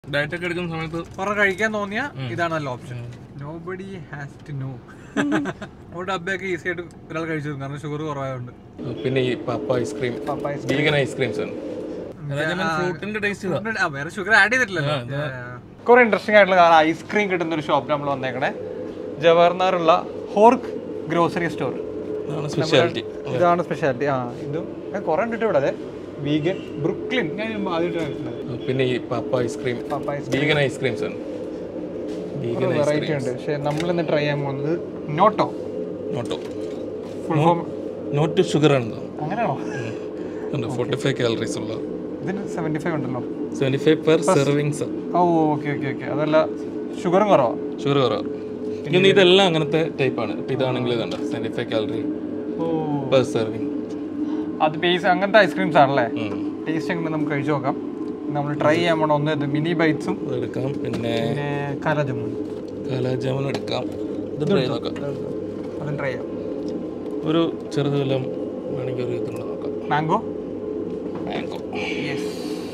Diet ഒക്കെ എടുക്കുന്ന സമയത്ത് കുറെ കഴിക്കാൻ തോന്നിയ ഇതാണ് നല്ല option nobody has to know ഒരു ഡബ്ബയൊക്കെ ഈസി ആയിട്ട് ഒരാൾ കഴിച്ചു തീർക്കും കാരണം ഷുഗർ കുറവായതുകൊണ്ട് പിന്നെ ഈ പപ്പ ഐസ്ക്രീം വീഗൻ ഐസ്ക്രീംസ് ആണ് ഫ്രൂട്ടിന്റെ ടേസ്റ്റ് ഇതാ ആ, വേറെ ഷുഗർ ആഡ് ചെയ്തിട്ടില്ലല്ലോ കുറെ ഇൻട്രസ്റ്റിംഗ് ആയിട്ടുള്ള കാരണം ഐസ്ക്രീം കിട്ടുന്ന ഒരു ഷോപ്പ് നമ്മൾ വന്നേക്കണേ ജവഹർലാലുള്ള ഹോർക്ക് ഗ്രോസറി സ്റ്റോർ അതാണ് സ്പെഷ്യാലിറ്റി ഇതാണ് സ്പെഷ്യാലിറ്റി ആ ഇതും ഞാൻ കുറെ കണ്ടിട്ട് ഇവിടെ അതെ വീഗൻ ബ്രുക്ലിൻ ഞാൻ ആദ്യമായിട്ട് കണ്ടിട്ടുള്ളത് പിന്നെ ഈ പപ്പ ഐസ്ക്രീം പപ്പ വീഗൻ ഐസ്ക്രീംസ് ആണ് വീഗൻ വെറൈറ്റി ഉണ്ട് പക്ഷെ നമ്മൾ ഇന്ന് ട്രൈ ചെയ്യാൻ പോകുന്നത് Noto Noto full form not sugar ആണ് അങ്ങനെയാണോ ഫോർട്ടി ഫൈവ് കാലറീസ് ഉള്ള ഇതിന് സെവൻറ്റി ഫൈവ് ഉണ്ടല്ലോ seventy five per servings oh okay okay okay അതല്ല ഷുഗറും കുറവാ ഷുഗർ കുറവാണ് ഇനി ഇതെല്ലാം അങ്ങനത്തെ ടൈപ്പാണ് ഇപ്പം ഇതാണെങ്കിൽ ഇതുണ്ട് seventy five calorie oh per serving അത് ബേസ് അങ്ങനത്തെ ഐസ്ക്രീംസ് ആണല്ലേ ടേസ്റ്റ് എങ്ങനെ നമുക്ക് കഴിച്ചു നോക്കാം നമ്മൾ ട്രൈ ചെയ്യാൻ പോണ ഒന്ന് ഇത് മിനി ബൈറ്റ്സും എടുക്കാം പിന്നെ പിന്നെ കാലാജമുൻ കാലാജാമുൻ എടുക്കാം ഇത് ട്രൈ നോക്കാം അതും ട്രൈ ചെയ്യാം ഒരു ചെറുത് വല്ലതും വേണമെങ്കിൽ ഒരു ഇതുണ്ട് നോക്കാം മാംഗോ മാംഗോ യെസ്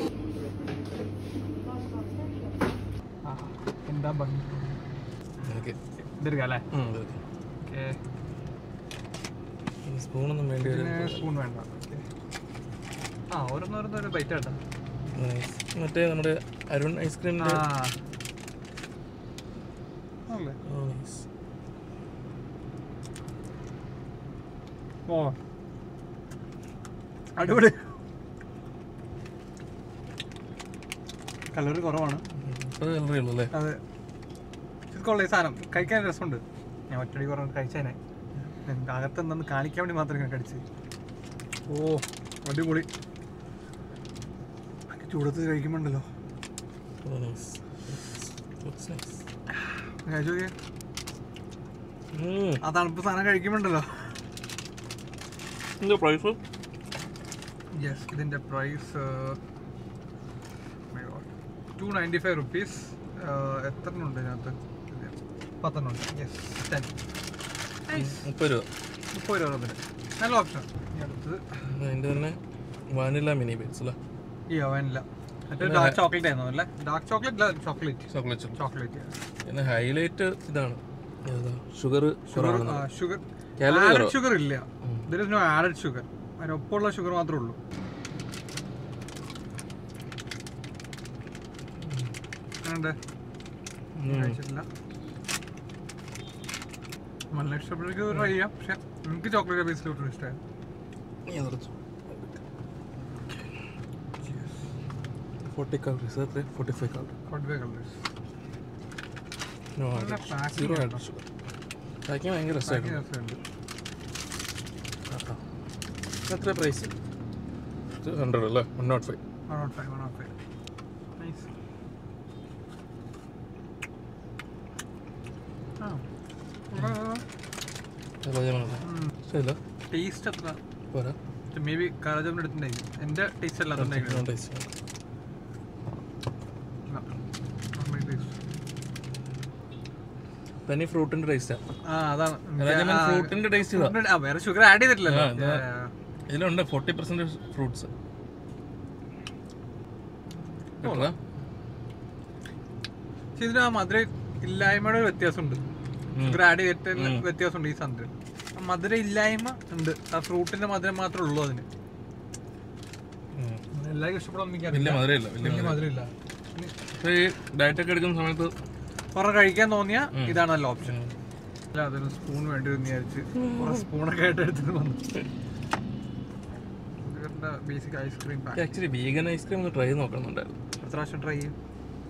എന്താ ഭംഗി ഓക്കെ ഇതെടുക്കാം അല്ലേ ഓക്കെ സ്പൂണൊന്നും വേണ്ടി വരും സ്പൂൺ വേണ്ട Okay. ആ ഓരോന്നോരോന്നോരോ ബൈറ്റ് കേട്ടോ Nice. മറ്റേ നമ്മുടെ അരുൺ ഐസ്ക്രീമിന്റെ ആ അല്ലേ ഓ അടിപൊളി കലറി കുറവാണ് കലറി ഉള്ളൂ അല്ലേ അതെ ഇത് കൊള്ളേ സാധനം കഴിക്കാൻ രസമുണ്ട് ഞാൻ ഒറ്റടി കുറവ് കഴിച്ചേനെ അകത്ത് എന്തെന്ന് കാണിക്കാൻ വേണ്ടി മാത്രം ഞാൻ കടിച്ച് ഓ അടിപൊളി ഭയങ്കര ചൂടത്ത് കഴിക്കുമ്പോണ്ടല്ലോ കഴിച്ചു നോക്കിയേ ആ തണുപ്പ് സാധനം കഴിക്കുമ്പോണ്ടല്ലോ എന്താ പ്രൈസ് യെസ് ഇതിൻ്റെ price two ninety five rupees എത്ര ഉണ്ട് ഇതിനകത്ത് പത്തെണ്ണം ഉണ്ട് യെസ് ടെൻ മുപ്പത് രൂപ മുപ്പത് രൂപ ഇതിന് നല്ല ഓപ്ഷൻ ഇനി അടുത്തത് അതിന്റെ തന്നെ വാനില മിനി ബീറ്റ്സ് അല്ലേ ഈ അവനില്ല മറ്റേ ഡാർക്ക് ചോക്ലേറ്റ് ആയിരുന്നു അല്ലേ ഡാർക്ക് ചോക്ലേറ്റ് അല്ല ചോക്ലേറ്റ് ചോക്ലേറ്റ് ചോക്ലേറ്റ് പിന്നെ ഹൈലൈറ്റ് ഇതാണ് ഷുഗർ കുറവാണ് ഷുഗർ Calorie ആഡഡ് കുറവാ. ഷുഗർ ഇല്ല there is no added sugar അതിനൊപ്പമുള്ള ഷുഗർ മാത്രമേ ഉള്ളൂ എങ്ങനെയുണ്ട് കഴിച്ചിട്ടില്ല നല്ല ഇഷ്ടപ്പെട്ടെങ്കിൽ ട്രൈ ചെയ്യാം പക്ഷെ എനിക്ക് ചോക്ലേറ്റ് ബേസിൽ ഒട്ടും ഇഷ്ടമായി ഫോർട്ടി കാലറീസ് അത്ര forty five calorie forty five calories no നല്ല packing സീറോ ആണ്. ആഡ് ഷുഗർ പാക്കിങ് ഭയങ്കര രസമായിരുന്നു രസമുണ്ട് കേട്ടോ എത്ര പ്രൈസ് ഹൺഡ്രഡ് അല്ലേ one nought five one nought five one nought five nice ശരിയല്ല ടേസ്റ്റ് അത്ര പോരാ മേ ബി കാലജാമിന് എടുത്തിട്ടുണ്ടായിരിക്കും എൻ്റെ ടേസ്റ്റ് അല്ലാത്തുണ്ടായിരിക്കും ടേസ്റ്റ് തനി ഫ്രൂട്ടിന്റെ ടേസ്റ്റാണ് ആ അതാണ് ഫ്രൂട്ടിന്റെ ടേസ്റ്റ് ഇതാ ആ, വേറെ ഷുഗർ ആഡ് ചെയ്തിട്ടില്ലല്ലോ ആ, ഇതാ. ഇതിലുണ്ട് ഫോർട്ടി പെർസെന്റ് ഫ്രൂട്ട്സ് പക്ഷെ ഇതിന് ആ മധുര ഇല്ലായ്മയുടെ ഒരു വ്യത്യാസമുണ്ട് ഷുഗർ ആഡ് ചെയ്തിട്ട് വ്യത്യാസമുണ്ട് ഈ സാധനത്തിന് ആ മധുര ഇല്ലായ്മ ഉണ്ട് ആ ഫ്രൂട്ടിന്റെ മധുരം മാത്രമേ ഉള്ളൂ അതിന് എല്ലാവർക്കും ഇഷ്ടപ്പെടാൻ വലിയ എനിക്കറിയില്ല മധുരമില്ല വലിയ വലിയ മധുരം ഇല്ല പക്ഷേ ഈ ഡയറ്റ് ഒക്കെ എടുക്കുന്ന സമയത്ത് കുറെ കഴിക്കാൻ തോന്നിയ ഇതാണ് നല്ല ഓപ്ഷൻ അല്ല അതൊരു സ്പൂൺ വേണ്ടി വന്ന് വിചാരിച്ച് കുറെ സ്പൂണൊക്കെ ആയിട്ട് എടുത്തിട്ട് വന്നു basic ice cream pack actually vegan ice cream ഒന്ന് ട്രൈ നോക്കണമെന്നുണ്ടായിരുന്നു അടുത്ത പ്രാവശ്യം ട്രൈ ചെയ്യും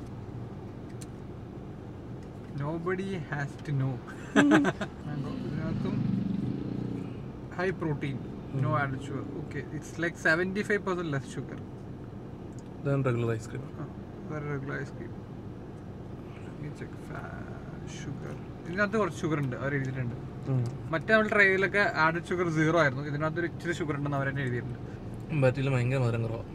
nobody has to know ഇതിനകത്തും high protein no add sugar okay it's like seventy five percent less sugar ഇതാണ് റെഗുലർ ഐസ്ക്രീം വേറെ റെഗുലർ ഐസ്ക്രീം ചെക്ക് ഷുഗർ ഇതിനകത്ത് കുറച്ച് ഷുഗർ ഉണ്ട് അവർ എഴുതിയിട്ടുണ്ട് മറ്റേ നമ്മൾ ട്രൈയിലൊക്കെ ആഡഡ് ഷുഗർ സീറോ ആയിരുന്നു ഇതിനകത്ത് ഒരു ഇച്ചിരി ഷുഗർ ഉണ്ടെന്ന് അവർ തന്നെ എഴുതിയിട്ടുണ്ട് ബാറ്റിൽ ഭയങ്കര മധുരം കുറവാണ്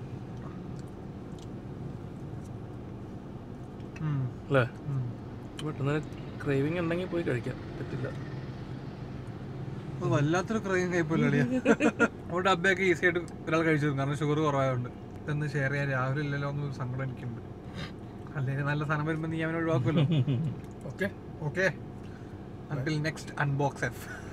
ഉം. അല്ലേ ഉം. ബട്ട് എന്നാലും ക്രേവിങ് ഉണ്ടെങ്കിൽ പോയി കഴിക്കാം പറ്റില്ല അത് വല്ലാത്തൊരു ക്രൈം കൈപ്പല്ലേ ഒരു ഡബ്ബയൊക്കെ ഈസി ആയിട്ട് ഒരാൾ കഴിച്ചു തീർക്കും കാരണം ഷുഗർ കുറവായതുകൊണ്ട് ഇതൊന്ന് ഷെയർ ചെയ്യാൻ രാവിലെ ഇല്ലല്ലോ എന്നൊരു സങ്കടം എനിക്കുണ്ട് അല്ലെങ്കിൽ നല്ല സാധനം വരുമ്പോൾ നീ അവനെ ഒഴിവാക്കുമല്ലോ okay okay until next unbox F